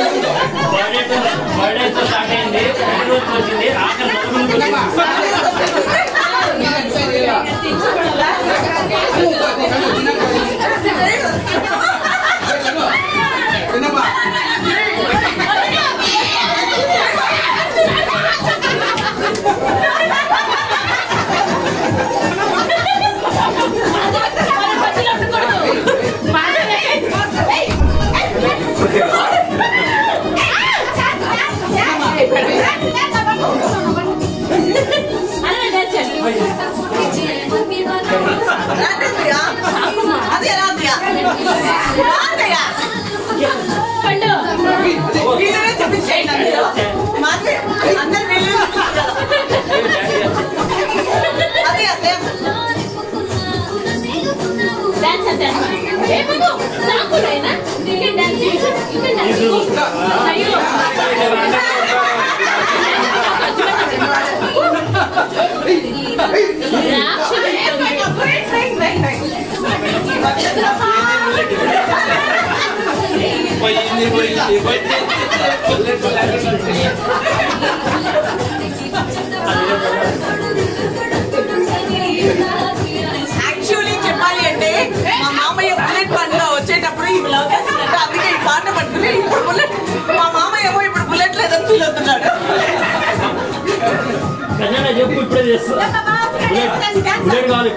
బర్త్డేతో బర్త్డేతో start అయింది పుట్టినరోజు వచ్చింది ఆఖరి నలుగురికి వచ్చింది. అదే రాదయ్యా రాదయ్యా వీళ్ళనే చూపించేయండి అందరూ మాది అందరు వీళ్ళనే చూపించాలి అదే అదే యాక్చువల్లీ చెప్పాలి అంటే మా మామయ్య బుల్లెట్ బండిలో వచ్చేటప్పుడు ఈ లవకేసినట్టు అందుకే ఈ పాట పట్టుకుని ఇప్పుడు బుల్లెట్ మా మామయ్య ఏమో ఇప్పుడు బుల్లెట్ లేదని ఫీల్ అవుతున్నాడు కళ్యాణ చెప్పు ఇప్పుడే చేస్తా బుల్లెట్ బుల్లెట్ కావాలి